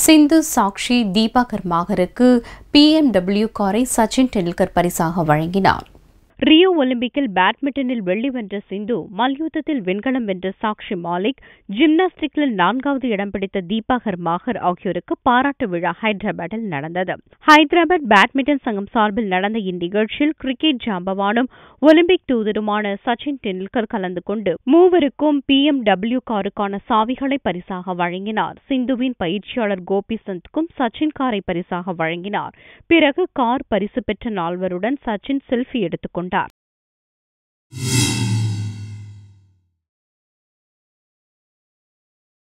சிந்து Sakshi தீபாகர் மாகருக்கு BMW காரை சச்சின் டெண்டுல்கர் பரிசாக வழங்கினார் ரியோ ஒலிம்பிக்கில் பேட்மிண்டனில் வெள்ளி வென்ற சிந்து மல்யுத்தத்தில் வெண்கலம் வென்ற சாக்ஷி மாலிக் ஜிம்னாஸ்டிக்கில் நான்காவது இடம் பிடித்த தீபாகர் மாகர் ஆகியோருக்கு பாராட்டு விழா ஹைதராபாத்தில் நடந்தது ஹைதராபாத் பேட்மிண்டன் சங்கம் சார்பில் நடந்த இந்நிகழ்ச்சியில் கிரிக்கெட் ஜாம்பவானும் ஒலிம்பிக் தூதருமான சச்சின் டெண்டுல்கர் கலந்து கொண்டு மூவருக்கும் பி எம் டபிள்யூ காருக்கான சாவிகளை பரிசாக வழங்கினார் சிந்துவின் பயிற்சியாளர் கோபி சந்த்க்கும் சச்சின் காரை பரிசாக வழங்கினார் பிறகு கார் பரிசு பெற்ற நால்வருடன் சச்சின் செல்ஃபி எடுத்துக் கொண்டார்